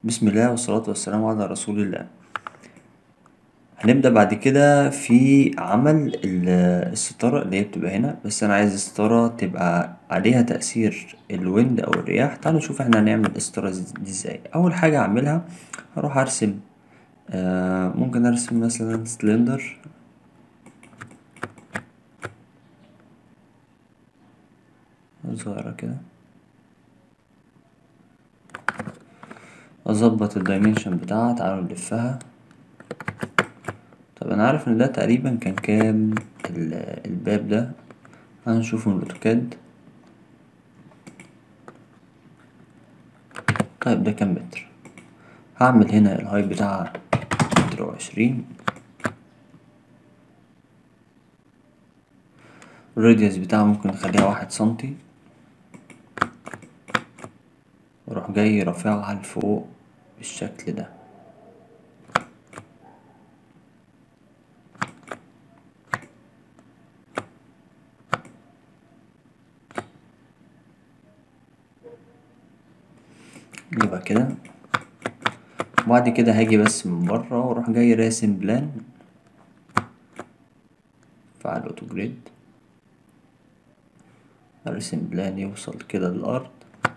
بسم الله والصلاة والسلام على رسول الله هنبدأ بعد كده في عمل ال- الستارة اللي هي بتبقى هنا بس أنا عايز الستارة تبقى عليها تأثير الويند أو الرياح تعالوا نشوف احنا هنعمل الستارة دي ازاي أول حاجة أعملها هروح أرسم آه ممكن أرسم مثلا سلندر صغيرة كده أظبط الدايمنشن بتاعها تعالوا نلفها طب أنا عارف إن ده تقريبا كان كام ال- الباب ده هنشوفه من الأوتوكاد طيب ده كام متر هعمل هنا الهايت بتاعها متر وعشرين الراديوس بتاعها ممكن نخليها واحد سنتي واروح جاي رافعها لفوق بالشكل ده يبقى كده وبعد كده هاجي بس من بره واروح جاي راسم بلان فعل اوتو جريد ارسم بلان يوصل كده للارض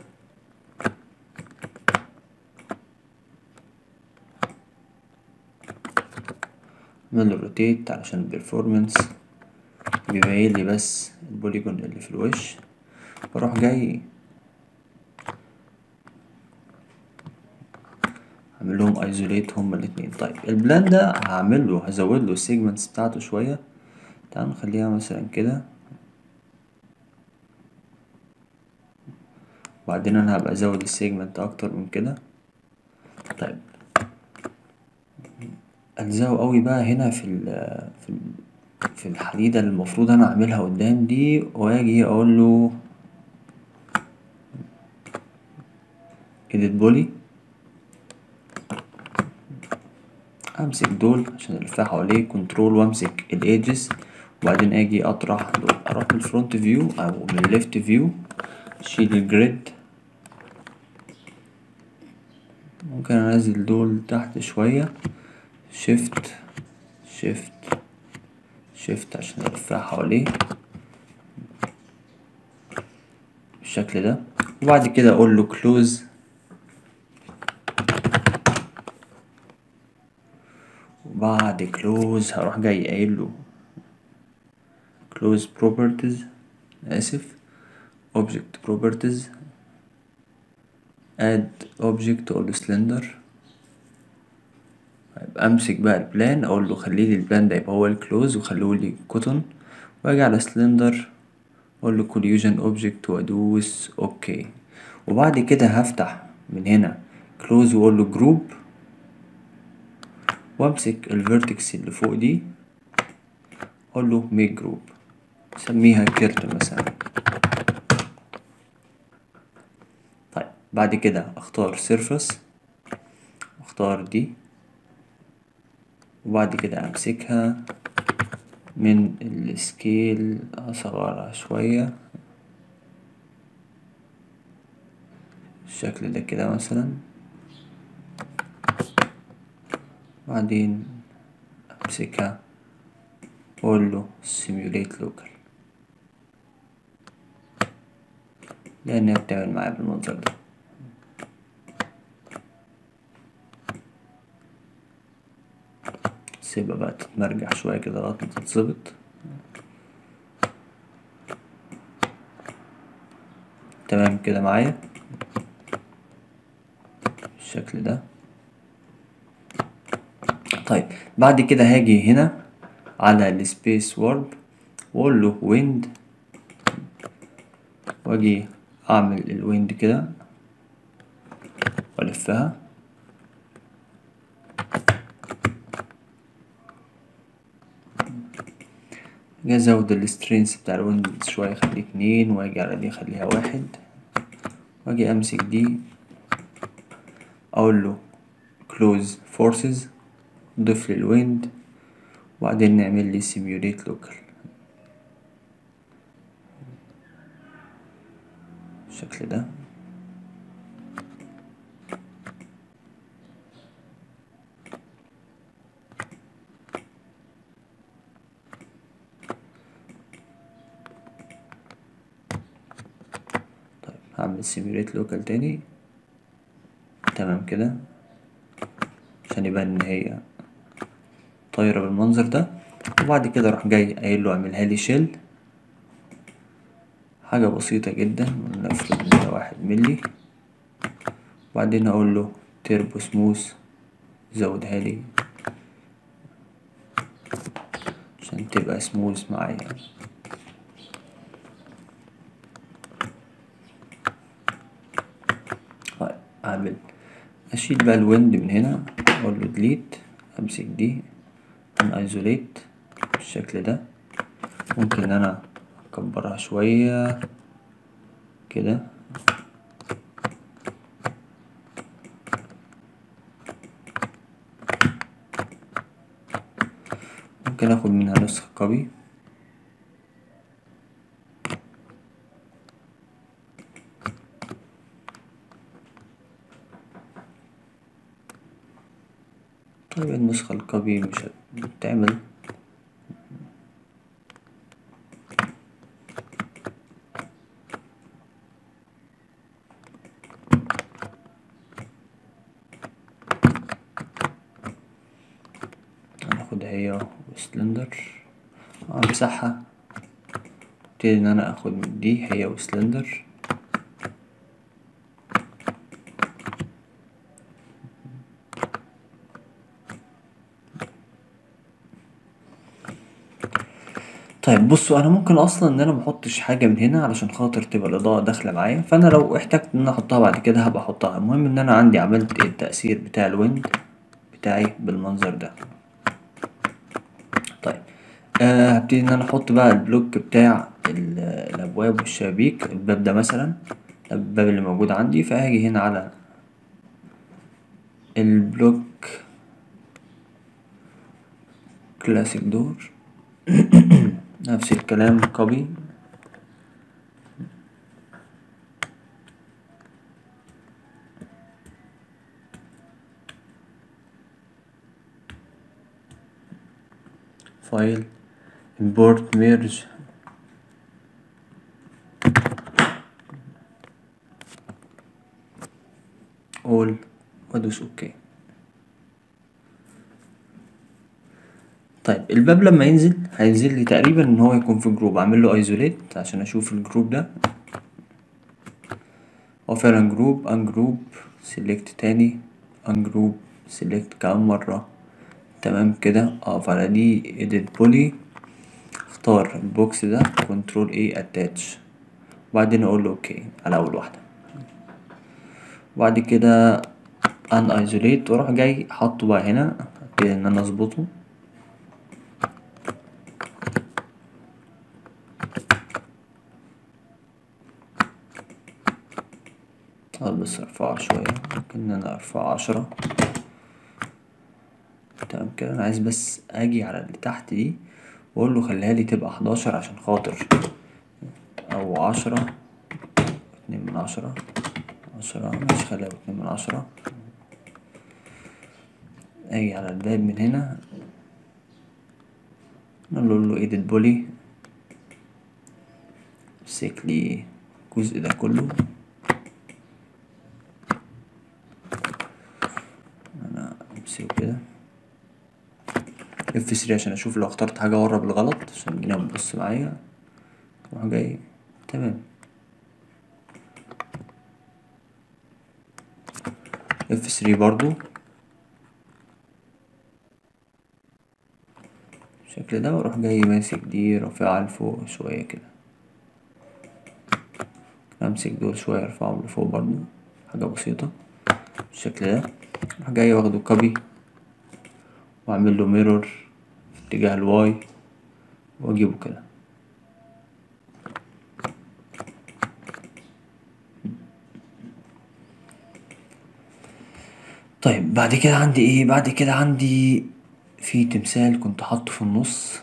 اعمل روتيت علشان البرفورمانس بيبين لي بس البوليجون اللي في الوش واروح جاي اعمل لهم ايزوليت هما الاتنين طيب البلان ده هعمل له هزود له السيجمنتس بتاعته شويه تعال نخليها مثلا كده وبعدين انا هبقى ازود السيجمنت اكتر من كده طيب الزقه قوي بقى هنا في ال في ال في الحديدة اللي المفروض انا اعملها قدام دي واجي اقول له edit بولي امسك دول عشان الفها حواليه كنترول وامسك الايدجز وبعدين اجي اطرح دول اروح من الفرونت فيو او من الليفت فيو اشيل الجريد ممكن انزل دول تحت شوية شيفت شيفت شيفت عشان الفها حواليه بالشكل ده وبعد كده اقول له كلوز وبعد كلوز هروح جاي قايل له close properties اسف object properties add object اقول له cylinder يبقى امسك بقى البلان اقول له خلي لي البلان ده يبقى هو الكلوز وخليه لي كوتون واجي على سلندر اقول له collision object وادوس اوكي وبعد كده هفتح من هنا كلوز واقول له جروب وامسك الفيرتكس اللي فوق دي اقول له ميك جروب سميها كيرت مثلا طيب بعد كده اختار سيرفس اختار دي وبعد كده امسكها من السكيل اصغرها شوية بالشكل ده كده مثلا بعدين امسكها واقول له simulate local لانها بتعمل معايا بالمنظر ده سيبها بقى تتمرجح شوية كده لغاية ما تتظبط تمام كده معايا بالشكل ده طيب بعد كده هاجي هنا على السبيس وورب واقول له ويند واجي اعمل الويند كده والفها اجي ازود السترينس بتاع الويند شوية اخليه اتنين واجي على دي اخليها واحد واجي امسك دي اقول له close forces ضيف لي الويند وبعدين نعمل لي simulate local بالشكل ده اعمل سيميوليت لوكال تاني تمام كده عشان يبان ان هي طايرة بالمنظر ده وبعد كده اروح جاي قايل له اعملها لي شيل حاجة بسيطة جدا نفرض مية واحد ملي وبعدين اقول له تيربو سموث زودها لي عشان تبقى سموث معايا طيب اعمل اشيل بقى الويند من هنا اقول له ديليت امسك دي ان ايزوليت بالشكل ده ممكن ان انا اكبرها شوية كده ممكن اخد منها نسخة كوبي طيب النسخة الكوبي مش هتعمل هناخد هي وسلندر امسحها ابتدي ان انا اخد من دي هي وسلندر طيب بصوا انا ممكن اصلا ان انا محطش حاجه من هنا علشان خاطر تبقى الاضاءه داخله معايا فانا لو احتجت ان انا احطها بعد كده هبقى احطها المهم ان انا عندي عملت التاثير بتاع الويند بتاعي بالمنظر ده طيب أه هبتدي ان انا احط بقى البلوك بتاع ال- الابواب والشبابيك الباب ده مثلا الباب اللي موجود عندي فهاجي هنا على البلوك كلاسيك دور نفس الكلام كوبي فايل import merge all وادوس اوكي طيب الباب لما ينزل هينزل لي تقريبا ان هو يكون في جروب اعمل له ايزوليت عشان اشوف الجروب ده هو فعلا جروب ان جروب سيلكت تاني ان جروب سيلكت كمان مرة تمام كده اقف على دي edit بولي اختار البوكس ده كنترول اي اتاتش وبعدين اقول له اوكي على اول واحدة وبعد كده ان ايزوليت واروح جاي حاطه بقى هنا ابتدي ان انا اظبطه اه بس ارفعه شوية ممكن ان انا ارفعه عشرة تمام كده انا عايز بس اجي على اللي تحت دي واقول له خليها لي تبقى حداشر عشان خاطر او عشرة اتنين من عشرة عشرة ماشي خليها باتنين من عشرة اجي على الباب من هنا نقول له ايديت بولي امسك لي الجزء ده كله انا امسكه كده اف 3 عشان اشوف لو اخترت حاجه ورا بالغلط عشان الدنيا بتبص معايا اروح جاي تمام اف 3 برضو بالشكل ده واروح جاي ماسك دي رافعها لفوق شويه كده امسك دول شويه ارفعهم لفوق برضو حاجه بسيطه بالشكل ده اروح جاي واخده كوبي واعمل له ميرور في اتجاه الواي واجيبه كده طيب بعد كده عندي ايه بعد كده عندي في تمثال كنت حاطه في النص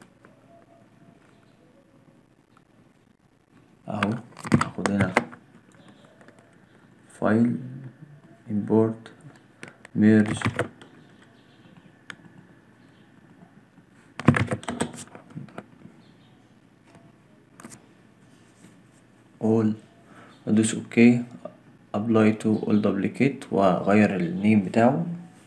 اهو هاخد هنا فايل import merge all ادوس وادوس اوكي ابلاي تو اول دبليكيت واغير النيم بتاعه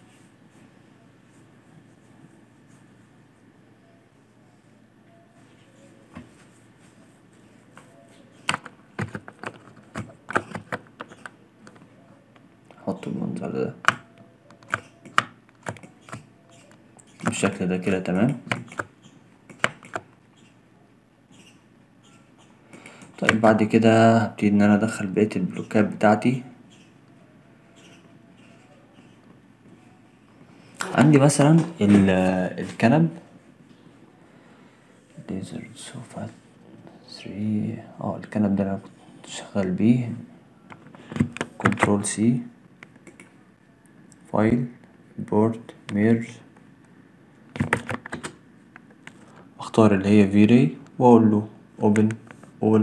احطه بالمنظر ده بالشكل ده كده تمام طيب بعد كده هبتدي ان انا ادخل بقية البلوكات بتاعتي عندي مثلا ال- الكنب ليزر سوفا 3 اه الكنب ده انا كنت شغال بيه كنترول سي فايل بورد ميرج اختار اللي هي فيري واقول له open all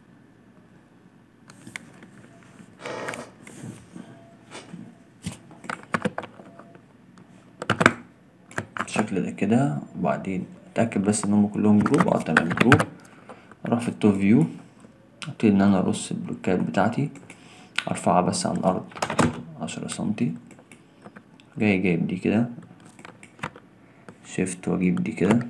بالشكل ده كده وبعدين اتاكد بس ان هم كلهم جروب اه تمام جروب اروح في التوب فيو ابتدي ان انا ارص البلوكات بتاعتي ارفعها بس عن الارض عشرة سنتي جاي جايب دي كده شيفت واجيب دي كده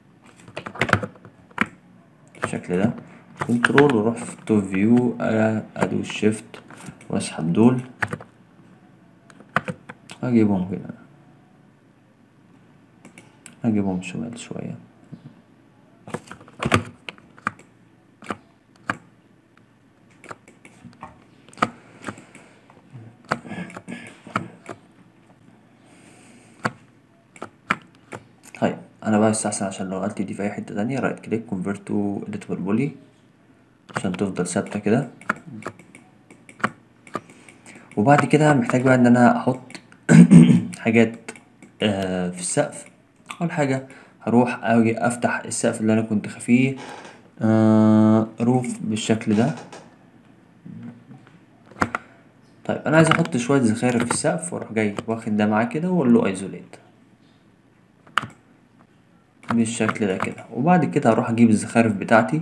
بالشكل ده كنترول واروح في التوب فيو ادوس شيفت واسحب دول اجيبهم كده اجيبهم شمال شوية طيب انا بقى يستحسن عشان لو قلت دي في اي حتة تانية رايت كليك كونفرت تو اديتابل بولي عشان تفضل ثابتة كده وبعد كده محتاج بقى ان انا احط حاجات آه في السقف اول حاجة هروح اجي افتح السقف اللي انا كنت خفيه آه روف بالشكل ده طيب انا عايز احط شوية زخارف في السقف واروح جاي واخد ده معاه كده واقول له ايزوليت بالشكل ده كده وبعد كده هروح اجيب الزخارف بتاعتي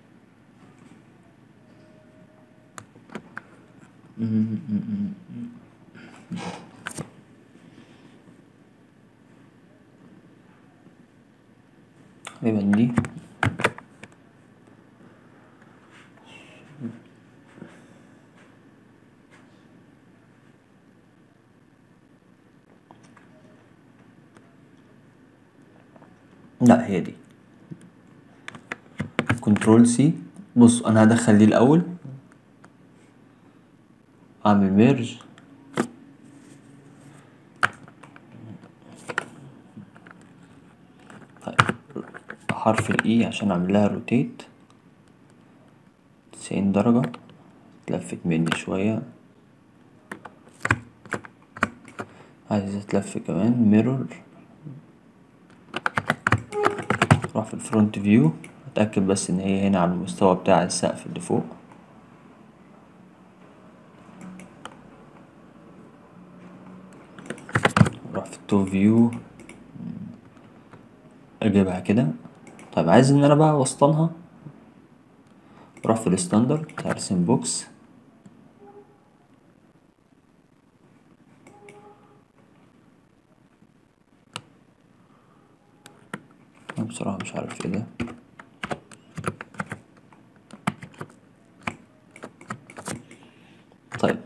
غالبا دي لا هي دي كنترول سي بص انا هدخل دي الاول اعمل ميرج طيب حرف الاي عشان اعمل لها روتيت تسعين درجة اتلفت مني شوية عايز اتلف كمان ميرور اروح في الفرونت فيو اتأكد بس ان هي هنا على المستوى بتاع السقف اللي فوق اروح في التوب فيو اجيبها كده طيب عايز ان انا بقى اوسطنها اروح في الستاندرد ارسم بوكس أنا بصراحة مش عارف ايه ده طيب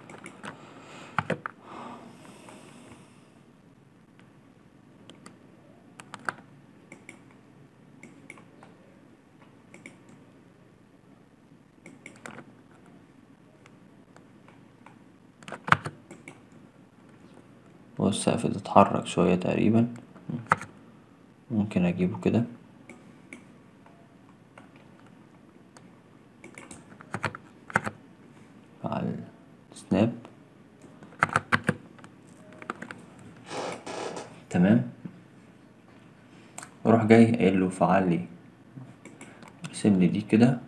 هو السقف ده اتحرك شوية تقريبا ممكن اجيبه كده على السناب تمام واروح جاي قايل له فعل لي ارسم لي دي كده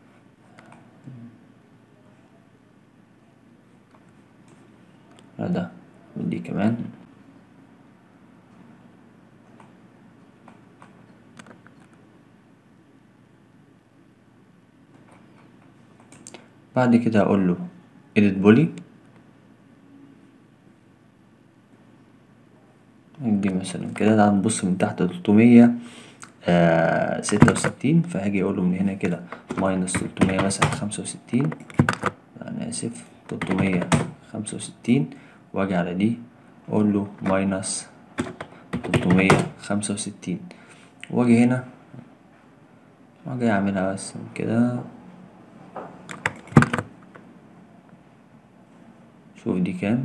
لا ده من دي كمان بعد كده هقول له edit body دي مثلا كده تعال نبص من تحت تلتمية ستة وستين فهاجي اقول له من هنا كده ماينس تلتمية مثلا خمسة وستين انا اسف تلتمية خمسة وستين واجي على دي اقول له ماينس تلتمية خمسة وستين واجي هنا واجي اعملها بس كده شوف دي كام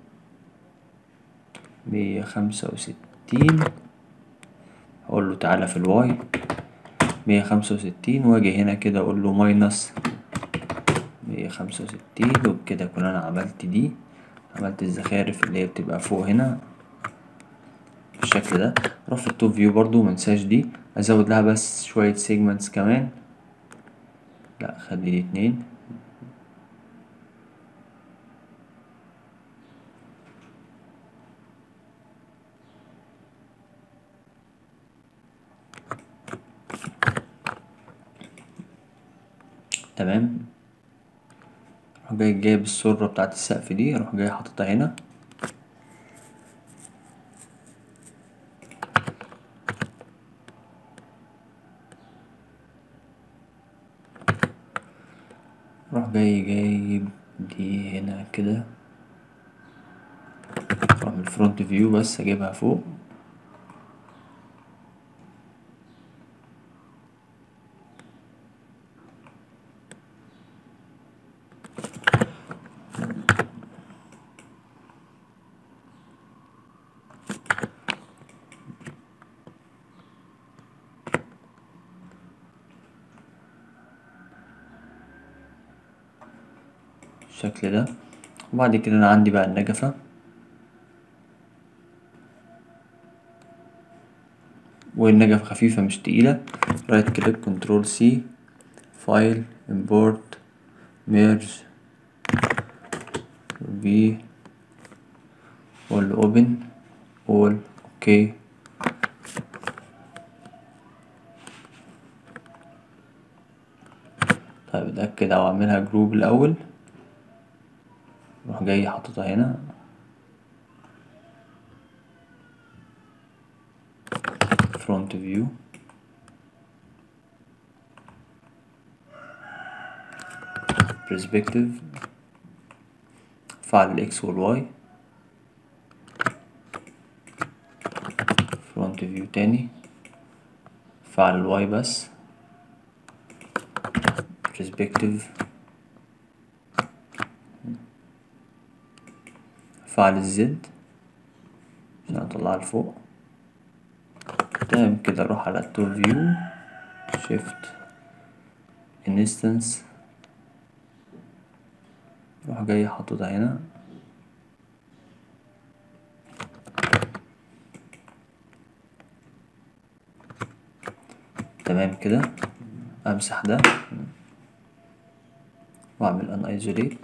مية خمسة وستين اقول له تعالى في الواي مية خمسة وستين واجي هنا كده اقول له ماينس مية خمسة وستين وبكده اكون انا عملت دي عملت الزخارف اللي هي بتبقى فوق هنا بالشكل ده اروح في التوب فيو برضو منساش دي ازود لها بس شوية سيجمنتس كمان لا خلي دي اتنين تمام اروح جاي جايب السرة بتاعت السقف دي اروح جاي حاططها هنا اروح جاي جايب دي هنا كده اروح من الفرونت فيو بس اجيبها فوق بالشكل ده وبعد كده انا عندي بقى النجفة والنجفة خفيفة مش تقيلة رايت كليك كنترول سي فايل امبورت ميرج في اول اوبن اول اوكي طيب اتأكد او اعملها جروب الاول اروح جاي حاططها هنا فرونت فيو perspective فعل الاكس والواي فرونت فيو تاني فعل الواي بس perspective فعل الزد عشان اطلعها لفوق تمام كده اروح على التول فيو شيفت انستنس اروح جاي حاططها هنا تمام كده امسح ده واعمل ان ايزوليت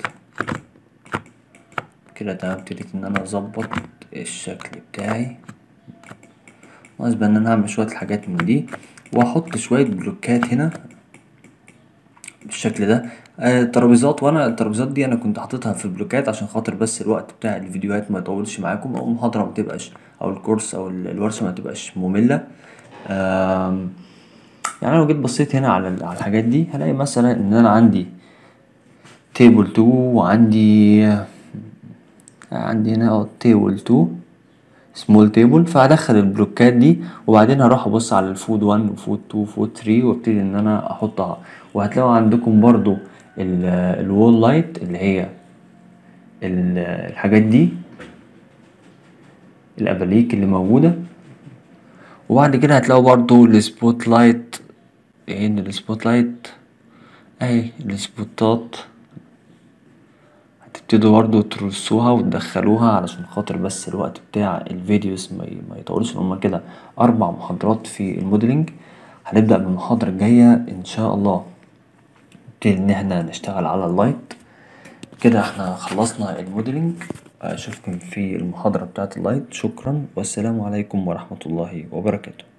كده تمام ابتديت ان انا اظبط الشكل بتاعي ناقص بقى ان انا هعمل شويه الحاجات من دي واحط شويه بلوكات هنا بالشكل ده آه، الترابيزات وانا الترابيزات دي انا كنت حاططها في بلوكات عشان خاطر بس الوقت بتاع الفيديوهات ما يطولش معاكم او المحاضره ما تبقاش او الكورس او ال- الورشه ما تبقاش ممله آم، يعني لو جيت بصيت هنا على ال- على الحاجات دي هلاقي مثلا ان انا عندي تيبل 2 وعندي عندي هنا اه تيبل 2 سمول تيبل فهدخل البلوكات دي وبعدين هروح ابص على الفود 1 وفود 2 وفود 3 وابتدي ان انا احطها وهتلاقوا عندكم برضو الوول لايت اللي هي ال- الحاجات دي الاباليك اللي موجوده وبعد كده هتلاقوا برضو السبوت لايت هنا السبوت لايت اهي السبوتات هتبتدوا برضو ترصوها وتدخلوها علشان خاطر بس الوقت بتاع الفيديوز ما ي- ما يطولش هما كده اربع محاضرات في الموديلنج هنبدأ بالمحاضرة الجاية ان شاء الله نبتدي ان احنا نشتغل على اللايت كده احنا خلصنا الموديلنج اشوفكم في المحاضرة بتاعت اللايت شكرا والسلام عليكم ورحمة الله وبركاته